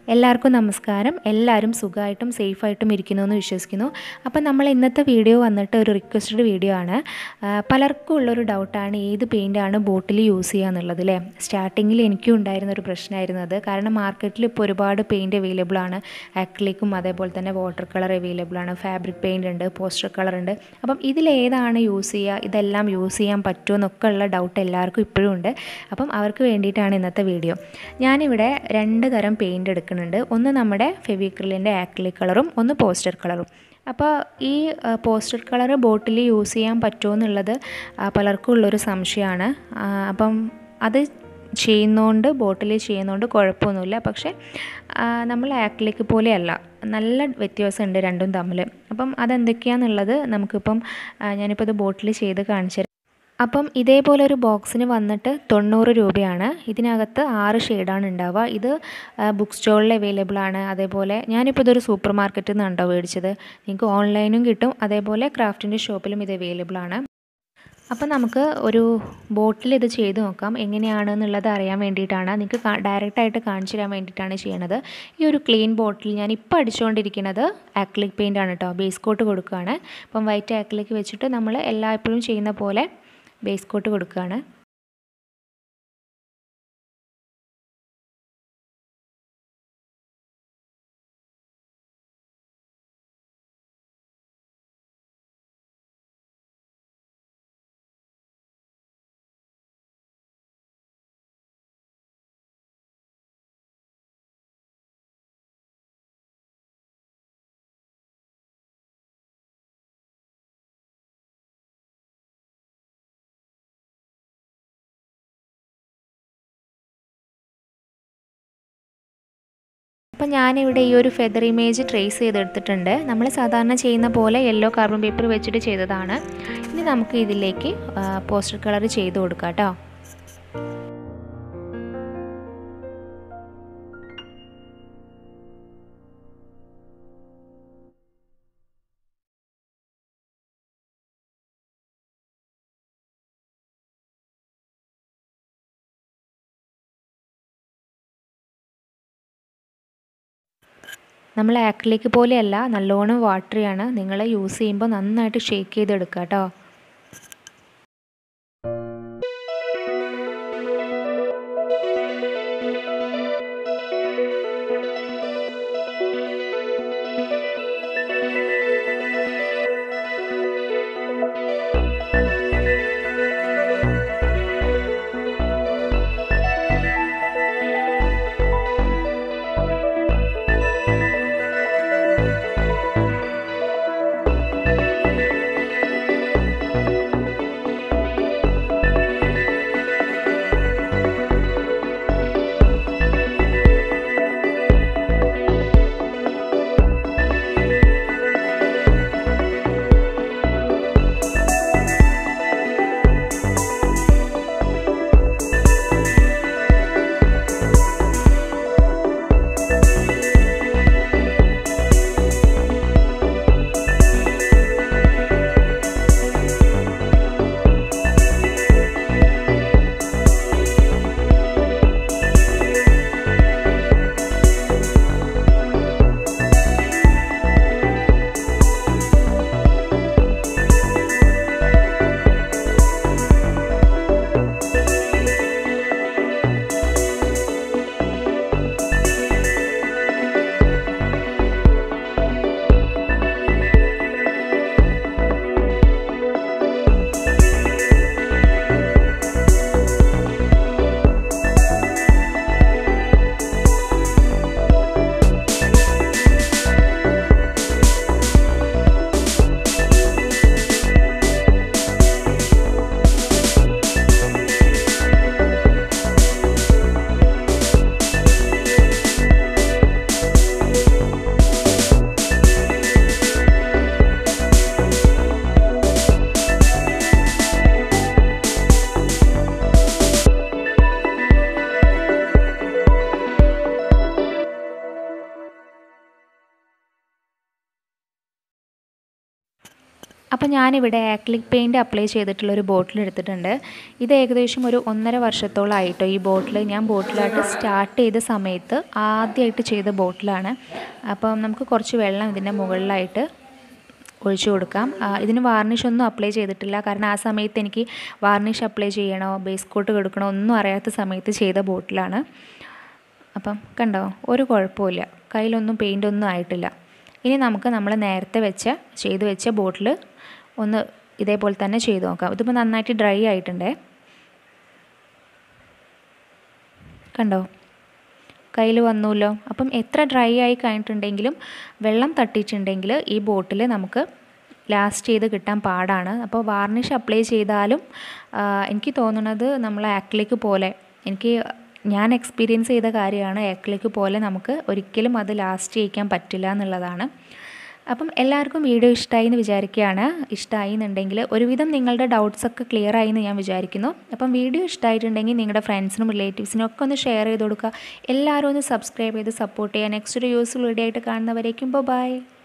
എല്ലാവർക്കും നമസ്കാരം എല്ലാവരും സുഖമായിട്ടും സേഫായിട്ടും ഇരിക്കുന്നു എന്ന് വിശ്വസിക്കുന്നു അപ്പം നമ്മൾ ഇന്നത്തെ വീഡിയോ വന്നിട്ട് ഒരു റിക്വസ്റ്റഡ് വീഡിയോ ആണ് ആ, പലർക്കും ഉള്ളൊരു ഡൗട്ടാണ് ഏത് പെയിൻ്റാണ് ബോട്ടിൽ യൂസ് ചെയ്യുക എന്നുള്ളത് അല്ലേ സ്റ്റാർട്ടിങ്ങിൽ എനിക്കും ഉണ്ടായിരുന്ന ഒരു പ്രശ്നമായിരുന്നു അത് കാരണം മാർക്കറ്റിൽ ഇപ്പോൾ ഒരുപാട് പെയിൻറ്റ് അവൈലബിൾ ആണ് അക്ലിക്കും അതേപോലെ തന്നെ വാട്ടർ കളർ അവൈലബിൾ ആണ് ഫാബ്രിക് പെയിൻ്റ് ഉണ്ട് പോസ്റ്റർ കളർ ഉണ്ട് അപ്പം ഇതിലേതാണ് യൂസ് ചെയ്യുക ഇതെല്ലാം യൂസ് ചെയ്യാൻ പറ്റുമോ എന്നൊക്കെ ഉള്ള ഡൗട്ട് എല്ലാവർക്കും ഇപ്പോഴും ഉണ്ട് അപ്പം അവർക്ക് വേണ്ടിയിട്ടാണ് ഇന്നത്തെ വീഡിയോ ഞാനിവിടെ രണ്ട് തരം പെയിൻ്റ് എടുക്കുന്നുണ്ട് ഒന്ന് നമ്മുടെ ഫെവിക്രിലിൻ്റെ ആക്രിലിക് കളറും ഒന്ന് പോസ്റ്റർ കളറും അപ്പോൾ ഈ പോസ്റ്റർ കളർ ബോട്ടിൽ യൂസ് ചെയ്യാൻ പറ്റുമോ എന്നുള്ളത് ആ, പലർക്കും ഉള്ളൊരു സംശയമാണ് ആ, അപ്പം അത് ചെയ്യുന്നതുകൊണ്ട് ബോട്ടിൽ ചെയ്യുന്നതുകൊണ്ട് കുഴപ്പമൊന്നുമില്ല പക്ഷേ ആ, നമ്മൾ ആക്രിലിക് പോലെയല്ല നല്ല വ്യത്യാസമുണ്ട് രണ്ടും തമ്മിൽ അപ്പം അതെന്തൊക്കെയാണെന്നുള്ളത് നമുക്കിപ്പം ആ, ഞാനിപ്പോൾ ഇത് ബോട്ടിൽ ചെയ്ത് കാണിച്ചു തരാം. അപ്പം ഇതേപോലെ ഒരു ബോക്സിന് വന്നിട്ട് തൊണ്ണൂറ് രൂപയാണ് ഇതിനകത്ത് ആറ് ഷെയ്ഡാണ് ഉണ്ടാവുക ഇത് ബുക്ക് സ്റ്റോളിൽ അവൈലബിൾ ആണ് അതേപോലെ ഞാനിപ്പോൾ ഇതൊരു സൂപ്പർ മാർക്കറ്റിൽ നിന്നാണ് മേടിച്ചത് നിങ്ങൾക്ക് ഓൺലൈനും കിട്ടും അതേപോലെ ക്രാഫ്റ്റിൻ്റെ ഷോപ്പിലും ഇത് അവൈലബിൾ ആണ് അപ്പം നമുക്ക് ഒരു ബോട്ടിൽ ഇത് ചെയ്ത് നോക്കാം എങ്ങനെയാണെന്നുള്ളത് അറിയാൻ വേണ്ടിയിട്ടാണ് നിങ്ങൾക്ക് ഡയറക്റ്റായിട്ട് കാണിച്ചു തരാൻ വേണ്ടിയിട്ടാണ് ചെയ്യണത് ഈ ഒരു ക്ലീൻ ബോട്ടിൽ ഞാൻ ഇപ്പോൾ അടിച്ചുകൊണ്ടിരിക്കുന്നത് ആക്ലിക് പെയിൻ്റ് ആണ് കേട്ടോ ബേസ് കോട്ട് കൊടുക്കുകയാണ് അപ്പം വൈറ്റ് ആക്ലിക് വെച്ചിട്ട് നമ്മൾ എല്ലായ്പ്പോഴും ചെയ്യുന്ന പോലെ ബേസ് കോട്ട് കൊടുക്കുകയാണ് അപ്പം ഞാനിവിടെ ഈ ഒരു ഫെദർ ഇമേജ് ട്രേസ് ചെയ്തെടുത്തിട്ടുണ്ട് നമ്മൾ സാധാരണ ചെയ്യുന്ന പോലെ യെല്ലോ കാർബൺ പേപ്പർ വെച്ചിട്ട് ചെയ്തതാണ് ഇനി നമുക്ക് ഇതിലേക്ക് പോസ്റ്റർ കളർ ചെയ്ത് കൊടുക്കാം കേട്ടോ നമ്മൾ ആക്രിലിക് പോലെയല്ല നല്ലോണം വാട്ടറിയാണ് നിങ്ങൾ യൂസ് ചെയ്യുമ്പോൾ നന്നായിട്ട് ഷേക്ക് ചെയ്തെടുക്കുക കേട്ടോ അപ്പോൾ ഞാനിവിടെ ആക്ലിക് പെയിൻറ്റ് അപ്ലൈ ചെയ്തിട്ടുള്ള ഒരു ബോട്ടിൽ എടുത്തിട്ടുണ്ട് ഇത് ഏകദേശം ഒരു ഒന്നര വർഷത്തോളമായിട്ടോ ഈ ബോട്ടിൽ ഞാൻ ബോട്ടിലായിട്ട് സ്റ്റാർട്ട് ചെയ്ത സമയത്ത് ആദ്യമായിട്ട് ചെയ്ത ബോട്ടിലാണ് അപ്പം നമുക്ക് കുറച്ച് വെള്ളം ഇതിൻ്റെ മുകളിലായിട്ട് ഒഴിച്ചു കൊടുക്കാം ഇതിന് വാർണിഷ് ഒന്നും അപ്ലൈ ചെയ്തിട്ടില്ല കാരണം ആ സമയത്ത് എനിക്ക് വാർണിഷ് അപ്ലൈ ചെയ്യണോ ബേസ് കോട്ട് കൊടുക്കണോ ഒന്നും അറിയാത്ത സമയത്ത് ചെയ്ത ബോട്ടിലാണ് അപ്പം കണ്ടോ ഒരു കുഴപ്പമില്ല കയ്യിലൊന്നും പെയിൻ്റ് ഒന്നും ആയിട്ടില്ല ഇനി നമുക്ക് നമ്മൾ നേരത്തെ വെച്ച ചെയ്ത് വെച്ച ബോട്ടിൽ ഒന്ന് ഇതേപോലെ തന്നെ ചെയ്ത് നോക്കാം ഇതിപ്പോൾ നന്നായിട്ട് ഡ്രൈ ആയിട്ടുണ്ടേ കണ്ടോ കയ്യിൽ വന്നുല്ലോ അപ്പം എത്ര ഡ്രൈ ആയി കഴിഞ്ഞിട്ടുണ്ടെങ്കിലും വെള്ളം തട്ടിയിട്ടുണ്ടെങ്കിൽ ഈ ബോട്ടിൽ നമുക്ക് ലാസ്റ്റ് ചെയ്ത് കിട്ടാൻ പാടാണ് അപ്പോൾ വാർണിഷ് അപ്ലൈ ചെയ്താലും എനിക്ക് തോന്നുന്നത് നമ്മൾ ആക്ലിക്ക് പോലെ എനിക്ക് ഞാൻ എക്സ്പീരിയൻസ് ചെയ്ത കാര്യമാണ് ആക്ലിക്ക് പോലെ നമുക്ക് ഒരിക്കലും അത് ലാസ്റ്റ് ചെയ്യിക്കാൻ പറ്റില്ല എന്നുള്ളതാണ് അപ്പം എല്ലാവർക്കും വീഡിയോ ഇഷ്ടമായി എന്ന് വിചാരിക്കുകയാണ് ഇഷ്ടമായി എന്നുണ്ടെങ്കിൽ ഒരുവിധം നിങ്ങളുടെ ഡൗട്ട്സ് ഒക്കെ ക്ലിയർ ആയി എന്ന് ഞാൻ വിചാരിക്കുന്നു അപ്പം വീഡിയോ ഇഷ്ടമായിട്ടുണ്ടെങ്കിൽ നിങ്ങളുടെ ഫ്രണ്ട്സിനും റിലേറ്റീവ്സിനും ഒക്കെ ഒന്ന് ഷെയർ ചെയ്ത് കൊടുക്കുക എല്ലാവരും ഒന്ന് സബ്സ്ക്രൈബ് ചെയ്ത് സപ്പോർട്ട് ചെയ്യുക നെക്സ്റ്റ് ഒരു യൂസ്ഫുൾ വീഡിയോ ആയിട്ട് കാണുന്നവരേക്കും ബൈ